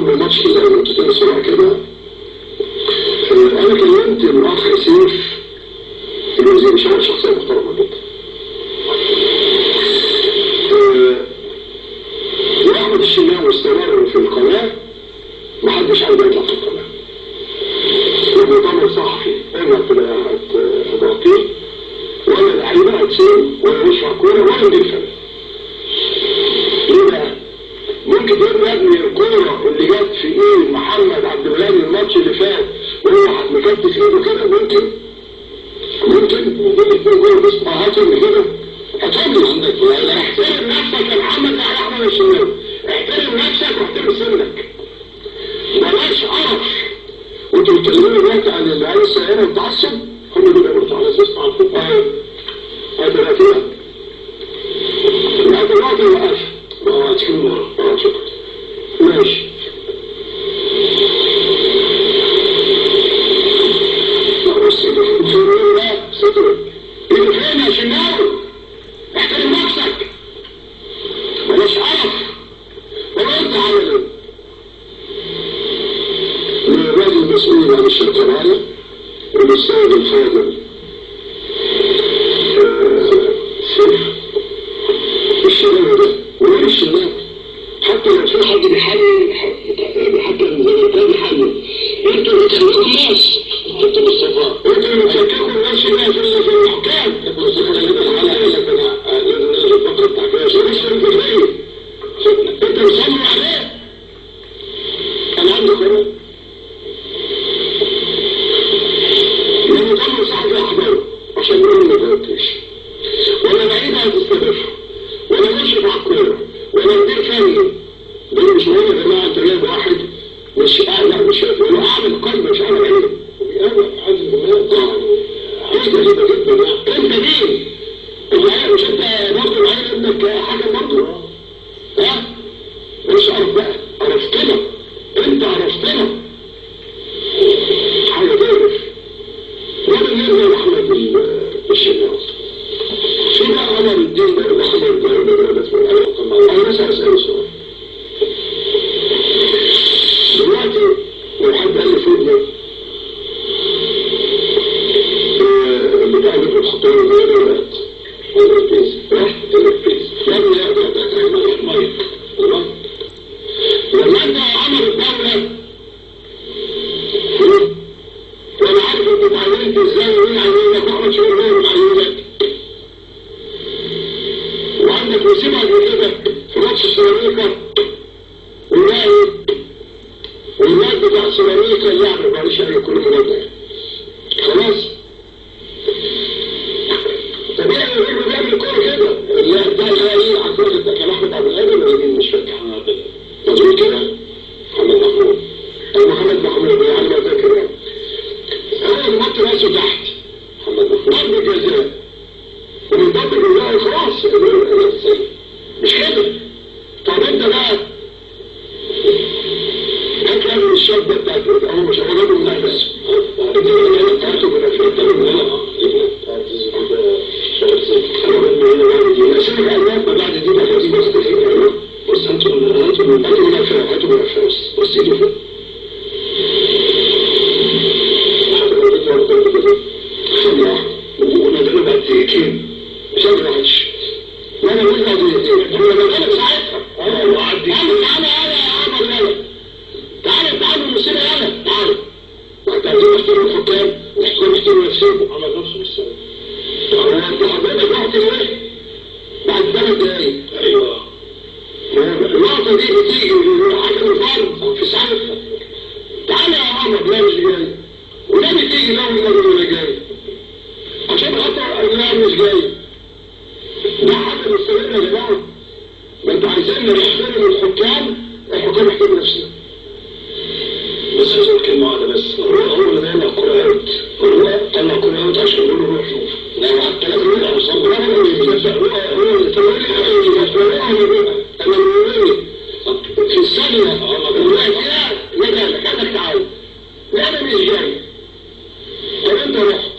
قبل الماتش كده نقطتين بسرعه كده آه، انا كلمت الاخ سيف الوزير مش عارف شخصيه محترمه جدا آه، واحمد الشناوي استمر في القناه محدش عنده يطلع في القناه المؤتمر صحفي اما تبقى هتغطيه ولا لعيبه هتسيب ولا يشرح كوره ولا مدير فني ليه بقى؟ ممكن تقول يا ابني الكوره اللي جت في ايد محمد عبد الغني الماتش اللي فات وهو مكتف ايده كده ممكن ممكن يجيب اثنين جول بس هاتهم كده هتعمل عندك احترم نفسك يا محمد يا احمد الشناوي احترم نفسك واحترم سنك بلاش قرف وانتوا بتكلموني دلوقتي عن العيال الصغيره والتعصب هم دول بيقولوا على اساس على الفقهاء هذا الاخير هذا الوقت وقف ما هو هتكلم ورا شكرا ماشي لا بس بتقولوا لا صدرك انت فين يا شناوي احترم نفسك بلاش قرف ولا انت عامل ايه الراجل المسؤول عن الشركة العالية والأستاذ الفاضل سيف الشباب ده وغير الشباب حتى لو في حد بيحلل حتى المدرب ده بيحلل انتوا اللي بتخلقوا الناس انتوا مصطفى انتوا اللي بتفككوا الناس اللي في في الحكام انتوا اللي بتخلقوا الناس لازم الفقرة بتاعت مش الفكرية انت مصمم عليه انا عندي قرار لما تعمل صاحب احضره عشان يقول ما جاوبتش ولا بعيد هتستمر ولا ماشي مع الكوره ولا مدير فني دول مش مهم يا جماعه انت جايب واحد مش اعلى مش هو اعمل قلب مش اعمل عين انا عايز اه حاجه غريبه جدا انت مين؟ العيال مش انت برضه العيال ابنك حاجه برضه ها؟ مش عارف بقى عرفتنا انت عرفتنا حاجه تعرف ولا نرجع لاحمد الشناوي في بقى عمر الدين ده اللي خبر ده ده ده ده انا بس اسال سؤال دلوقتي لو حد قال لي فوق بتاع اللي في الخطوه اللي هي مات ولا البيز راح البيز لم يقدر ده المايك تمام لما انت عمر الدوله وانا عارف انت اتعلمت ازاي ومين عينك واحمد شهور مين عينك وعندك مصيبه قبل كده في ماتش سيراميكا واللاعب واللاعب بتاع سيراميكا اللعب معلش اي كل مبادئ خلاص طبيعي الراجل بيعمل كوره كده اللاعب ده اللي هي ايه عقود ده كان احمد عبد القادر ولا مين مش فاكر مظبوط كده محمد محمود او محمد محمود يعني ما فاكر يعني هو المط راسه تحت ضرب جزاء ومن ضرب الجزاء خلاص مش كده طب انت بقى هات لازم الشاب بتاعت هو مش هو راجل مهندس انت اللي بتاعته من افريقيا من اسمك اولاد ما بعد دي بقى بص بص انتوا انتوا انتوا من افريقيا انتوا من افريقيا بص ايدي فوق ونزلوا بعد دقيقتين مش قادر اعيش وانا قلت بعد دقيقتين هو ده غلط ساعتها انا وعدي تعالى تعالى يا عمر يلا تعالى تعالى المصيبه يلا تعالى وانت عايزين نحترم الحكام ونحترم نحترم نفسكم على نفسه مش سبب انت حضرتك رحت ليه؟ بعد ثلاث دقايق ايوه اللقطه دي بتيجي حكم الفرد في ساعتها تعالى يا عمر لا مش جاي ولا بتيجي لو النبي ولا جاي عشان خاطر اللاعب مش جاي ده حاجه مستمره يا جماعه ما انتوا عايزين نحترم الحكام الحكام يحترموا نفسنا بس عايز اقول كلمه واحده بس هو هو اللي بيعمل الكوره اوت هو طلع الكوره اوت عشان يقول له روح شوف لو حتى لو يقول له صبر هو اللي في الثانيه الواحد فيها نجا كانك تعالى وانا مش جاي طب انت رحت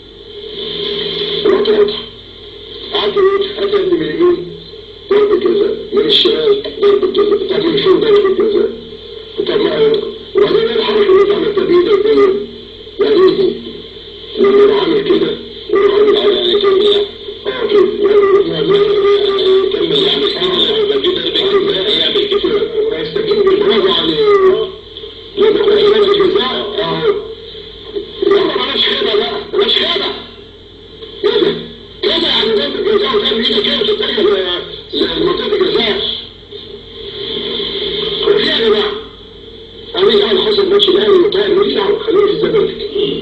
رحت واضح قعدت قلت هات من اليمين ضرب الجزاء من الشمال ضرب الجزاء طب من فوق ضرب الجزاء طب ما وبعدين ايه الحركه اللي انت عملتها بايدك دي؟ يعني ايه دي؟ لما انا عامل كده وانا عامل على كمل يعني اه كده يعني ما كمل يعني اه ده كده ده كده يعمل كده ويستجيب بالبرافو عليه لما يكون في ضربه جزاء اه يلا بلاش خيبه بقى بلاش خيبه كده كده يعني ضربه جزاء وتعمل ايدك كده وتتجه لمنطقه الجزاء وفي يا جماعه انا مش دعوه حصل ماتش الاهلي والطاهر ماليش دعوه خلينا في الزمالك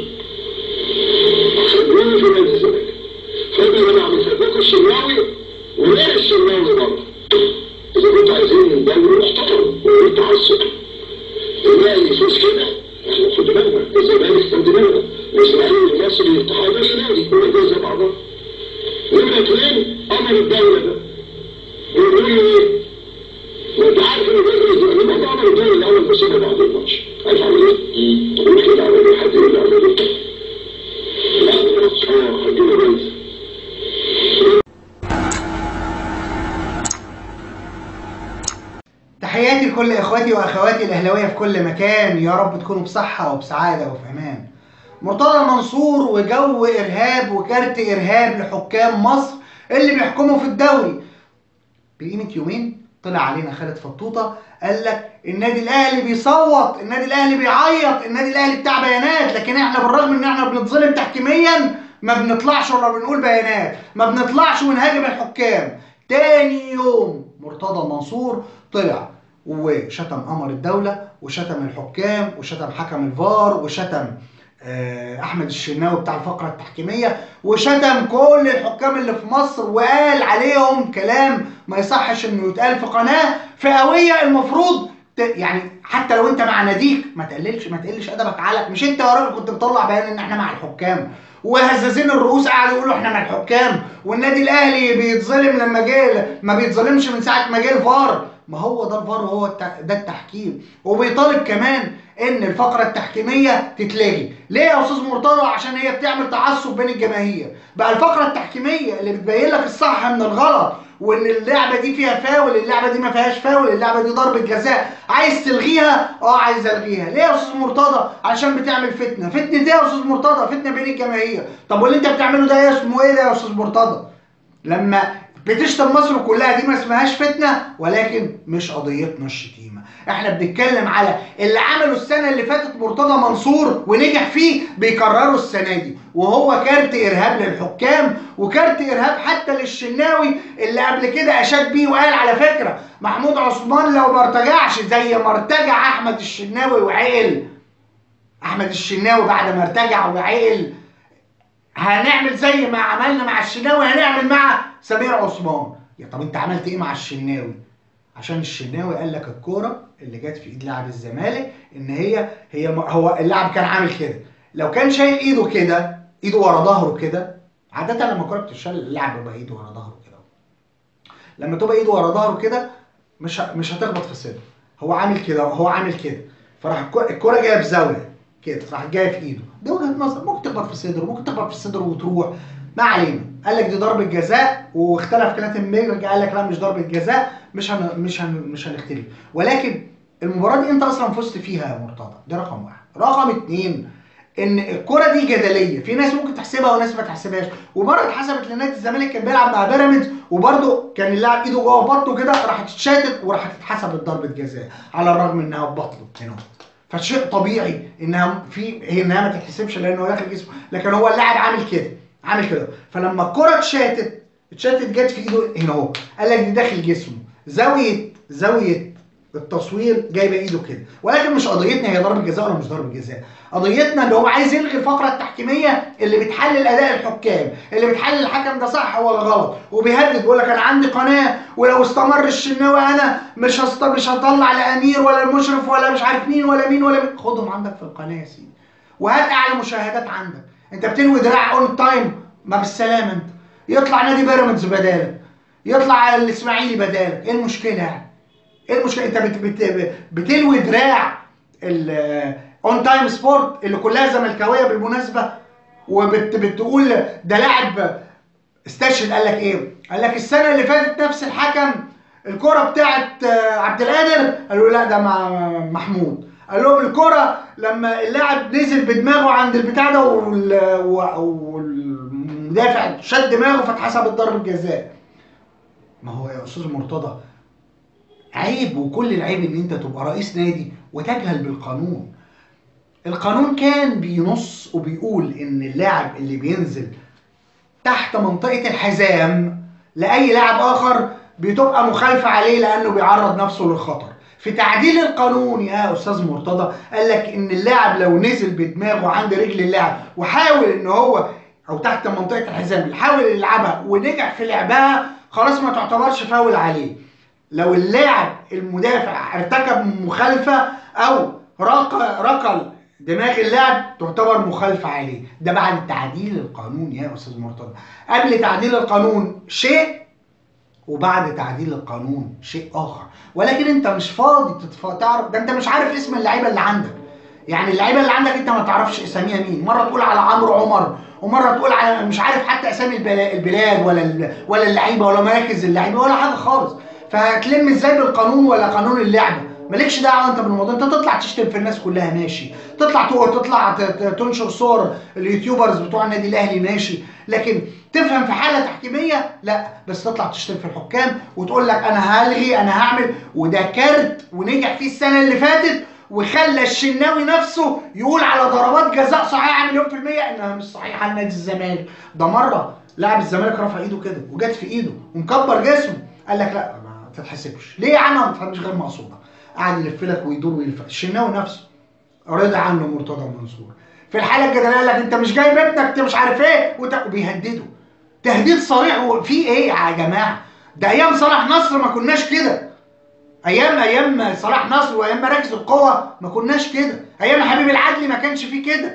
خلينا في نادي الزمالك فانا يا جماعه بنسبقوا الشناوي وغير الشناوي برضه اذا كنتوا عايزين دوري محترم وغير تعصب تلاقي يفوز كده احنا خد بالنا الزمالك خد بالنا الاسماعيلي المصري الاتحاد النادي كل ده زي بعضها نمرة اثنين امر الدوله ده بيقولوا لي ايه؟ وانت عارف ان الراجل الزمالك ده امر الدوله الاول بس انا بعد الماتش عارف عمل ايه؟ تقول كده عمل ايه؟ حد يقول لي عمل ايه؟ لا اه خدونا جايزه تحياتي لكل اخواتي واخواتي الاهلاويه في كل مكان يا رب تكونوا بصحه وبسعاده وفي امان مرتضى منصور وجو ارهاب وكارت ارهاب لحكام مصر اللي بيحكموا في الدوري بقيمه يومين طلع علينا خالد فطوطه قال لك النادي الاهلي بيصوت النادي الاهلي بيعيط النادي الاهلي بتاع بيانات لكن احنا بالرغم ان احنا بنتظلم تحكيميا ما بنطلعش ولا بنقول بيانات ما بنطلعش ونهاجم الحكام تاني يوم مرتضى منصور طلع وشتم قمر الدولة وشتم الحكام وشتم حكم الفار وشتم آه، احمد الشناوي بتاع الفقره التحكيميه وشتم كل الحكام اللي في مصر وقال عليهم كلام ما يصحش انه يتقال في قناه فئويه المفروض ت... يعني حتى لو انت مع ناديك ما تقللش ما تقلش ادبك على مش انت يا راجل كنت بتطلع بيان ان احنا مع الحكام وهزازين الرؤوس قعدوا يقولوا احنا مع الحكام والنادي الاهلي بيتظلم لما جه ما بيتظلمش من ساعه ما جه الفار ما هو ده الفار هو الت... ده التحكيم وبيطالب كمان ان الفقره التحكيميه تتلغي ليه يا استاذ مرتضى عشان هي بتعمل تعصب بين الجماهير بقى الفقره التحكيميه اللي بتبين لك الصح من الغلط وان اللعبه دي فيها فاول اللعبه دي ما فيهاش فاول اللعبه دي ضربه جزاء عايز تلغيها اه عايز الغيها ليه يا استاذ مرتضى عشان بتعمل فتنه فتنه ايه يا استاذ مرتضى فتنه بين الجماهير طب واللي انت بتعمله ده اسمه ايه ده يا استاذ مرتضى لما بتشتم مصر كلها دي ما اسمهاش فتنه ولكن مش قضيتنا الشتيمه احنا بنتكلم على اللي عمله السنه اللي فاتت مرتضى منصور ونجح فيه بيكرره السنه دي وهو كارت ارهاب للحكام وكارت ارهاب حتى للشناوي اللي قبل كده اشاد بيه وقال على فكره محمود عثمان لو ما ارتجعش زي ما ارتجع احمد الشناوي وعقل احمد الشناوي بعد ما ارتجع وعقل هنعمل زي ما عملنا مع الشناوي هنعمل مع سمير عثمان يا طب انت عملت ايه مع الشناوي عشان الشناوي قال لك الكوره اللي جت في ايد لاعب الزمالك ان هي هي هو اللاعب كان عامل كده لو كان شايل ايده كده ايده ورا ظهره كده عاده لما الكوره بتتشال اللاعب بيبقى ايده ورا ظهره كده لما تبقى ايده ورا ظهره كده مش ه- مش هتخبط في صدره هو عامل كده هو عامل كده فراح الكو- الكوره جايه بزاويه كده راح جايه في ايده دي وجهه نظر ممكن تخبط في صدره ممكن تخبط في صدره وتروح ما علينا قال لك دي ضربه جزاء واختلف كلام ميجر قال لك لا مش ضربه جزاء مش هن مش هن مش هنختلف ولكن المباراه دي انت اصلا فزت فيها يا مرتضى ده رقم واحد رقم اتنين ان الكره دي جدليه في ناس ممكن تحسبها وناس ما تحسبهاش ومره اتحسبت لنادي الزمالك كان بيلعب مع بيراميدز وبرده كان اللاعب ايده جوه بطنه كده راحت اتشاتت وراحت اتحسبت ضربه جزاء على الرغم انها ببطنه هنا فشيء طبيعي انها في هي انها ما تتحسبش لانه داخل جسمه لكن هو اللاعب عامل كده عامل كده فلما الكره اتشاتت اتشاتت جت في ايده هنا اهو قال لك دي داخل جسمه زاويه زاويه التصوير جايبه ايده كده ولكن مش قضيتنا هي ضربه جزاء ولا مش ضربه جزاء قضيتنا ان هو عايز يلغي الفقره التحكيميه اللي بتحلل اداء الحكام اللي بتحلل الحكم ده صح ولا غلط وبيهدد بيقول لك انا عندي قناه ولو استمر الشناوي انا مش هست... مش هطلع لا امير ولا المشرف ولا مش عارف مين ولا مين ولا مين خدهم عندك في القناه يا سيدي وهات اعلى مشاهدات عندك انت بتنوي دراع اون تايم ما بالسلامه انت يطلع نادي بيراميدز بدالك يطلع الاسماعيلي بدالك ايه المشكله يعني ايه المشكله انت بت بت بتلوي دراع الاون تايم سبورت اللي كلها زملكاويه بالمناسبه وبتقول ده لاعب استشهد قال لك ايه؟ قال لك السنه اللي فاتت نفس الحكم الكرة بتاعت آه، عبد القادر قالوا لا ده مع محمود قال لهم الكرة لما اللاعب نزل بدماغه عند البتاع ده وال- و- والمدافع شد دماغه فاتحسبت ضربة جزاء ما هو يا استاذ مرتضى عيب وكل العيب ان انت تبقى رئيس نادي وتجهل بالقانون القانون كان بينص وبيقول ان اللاعب اللي بينزل تحت منطقة الحزام لأي لاعب آخر بتبقى مخالفة عليه لأنه بيعرض نفسه للخطر في تعديل القانون يا أستاذ مرتضى قال لك إن اللاعب لو نزل بدماغه عند رجل اللاعب وحاول إن هو أو تحت منطقة الحزام يحاول يلعبها ونجح في لعبها خلاص ما تعتبرش فاول عليه لو اللاعب المدافع ارتكب مخالفة أو رق- ركل دماغ اللاعب تعتبر مخالفة عليه ده بعد تعديل القانون يا أستاذ مرتضى قبل تعديل القانون شيء وبعد تعديل القانون شيء آخر ولكن أنت مش فاضي تتف... تعرف ده أنت مش عارف اسم اللعيبة اللي عندك يعني اللعيبة اللي عندك أنت ما تعرفش اساميها مين مرة تقول على عمرو عمر ومرة تقول على مش عارف حتى أسامي البلا- البلاد ولا ال- ولا اللعيبة ولا مراكز اللعيبة ولا حاجة خالص فهتلم ازاي بالقانون ولا قانون اللعبة مالكش دعوه انت بالموضوع انت تطلع تشتم في الناس كلها ماشي تطلع تقول تطلع ت- ت- تنشر صور اليوتيوبرز بتوع النادي الاهلي ماشي لكن تفهم في حاله تحكيميه لا بس تطلع تشتم في الحكام وتقول لك انا هلغي انا هعمل وده كارت ونجح فيه السنه اللي فاتت وخلى الشناوي نفسه يقول على ضربات جزاء صحيحه مليون في الميه انها مش صحيحه لنادي الزمالك ده مره لاعب الزمالك رفع ايده كده وجت في ايده ومكبر جسمه قال لك لا ما تتحسبش ليه يا عم ما تفهمش غير مقصوده قعد يلف لك ويدور ويلف الشناوي نفسه رضي عنه مرتضى منصور في الحاله الجدليه قال لك انت مش جايب ابنك انت مش عارف ايه وت- وبيهدده تهديد صريح وفي ايه يا جماعه ده ايام صلاح نصر ما كناش كده ايام ايام صلاح نصر وايام مراكز القوه ما كناش كده ايام حبيب العدلي ما كانش فيه كده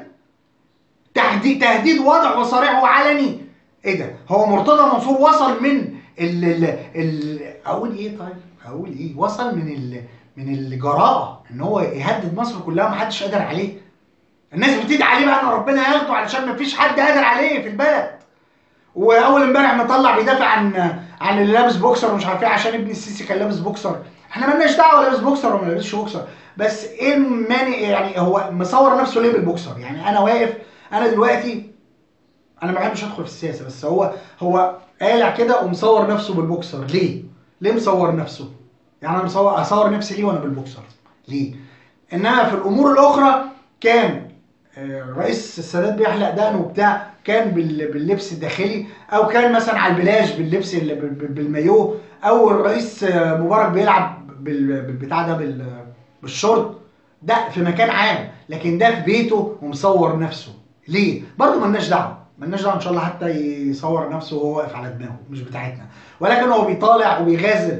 تهديد تهديد واضح وصريح وعلني ايه ده هو مرتضى منصور وصل من ال ال ال اقول ايه طيب اقول ايه وصل من ال من الجراءه ان هو يهدد مصر كلها ما حدش قادر عليه الناس بتدعي عليه بقى ان ربنا ياخده علشان ما فيش حد قادر عليه في البلد واول امبارح مطلع بيدافع عن عن اللي لابس بوكسر ومش عارف ايه عشان ابن السيسي كان لابس بوكسر احنا مالناش دعوه لابس بوكسر وما لابسش بوكسر بس ايه المانع يعني هو مصور نفسه ليه بالبوكسر يعني انا واقف انا دلوقتي انا ما بحبش ادخل في السياسه بس هو هو قالع كده ومصور نفسه بالبوكسر ليه؟ ليه مصور نفسه؟ يعني انا مصور اصور نفسي ليه وانا بالبوكسر؟ ليه؟ انما في الامور الاخرى كان آه، رئيس السادات بيحلق دقنه وبتاع كان بال- باللبس الداخلي او كان مثلا على البلاج باللبس ال- بال- بال- بالمايوه او الرئيس آه، مبارك بيلعب بال- بالبتاع ده بال- بالشورت ده في مكان عام لكن ده في بيته ومصور نفسه ليه؟ برضه ملناش دعوه ملناش دعوه ان شاء الله حتى يصور نفسه وهو واقف على دماغه مش بتاعتنا ولكن هو بيطالع وبيغازل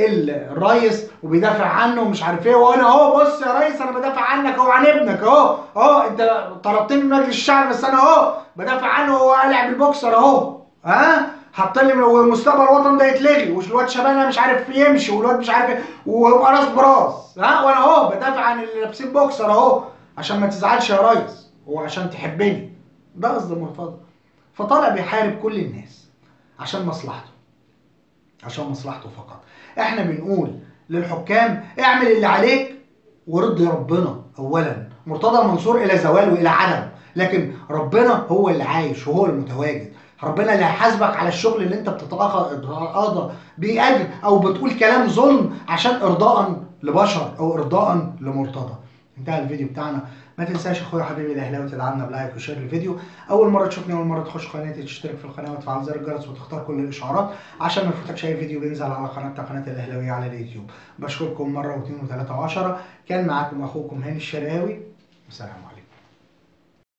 الريس وبيدافع عنه ومش عارف ايه وانا اهو بص يا ريس انا بدافع عنك اهو عن ابنك اهو اهو انت طردتني من مجلس الشعب بس انا اهو بدافع عنه وهو قالع بالبوكسر اهو ها حط لي ومستقبل الوطن ده يتلغي والواد شبانه مش عارف يمشي والواد مش عارف ايه ويبقى راس براس ها وانا اهو بدافع عن اللي لابسين بوكسر اهو عشان ما تزعلش يا ريس وعشان تحبني ده قصد مرتضى فطالع بيحارب كل الناس عشان مصلحته عشان مصلحته فقط احنا بنقول للحكام اعمل اللي عليك ورضي ربنا اولا مرتضى منصور الى زوال والى عدم لكن ربنا هو اللي عايش وهو المتواجد ربنا اللي هيحاسبك على الشغل اللي انت بتتقاضى بيه اجر او بتقول كلام ظلم عشان ارضاء لبشر او ارضاء لمرتضى انتهى الفيديو بتاعنا ما تنساش اخويا حبيبي الاهلاوي تدعمنا بلايك وشير الفيديو اول مره تشوفني اول مره تخش قناتي تشترك في القناه وتفعل زر الجرس وتختار كل الاشعارات عشان ما يفوتكش اي فيديو بينزل على قناتنا قناه الاهلاويه على اليوتيوب بشكركم مره واثنين وثلاثه وعشره كان معاكم اخوكم هاني الشرقاوي والسلام عليكم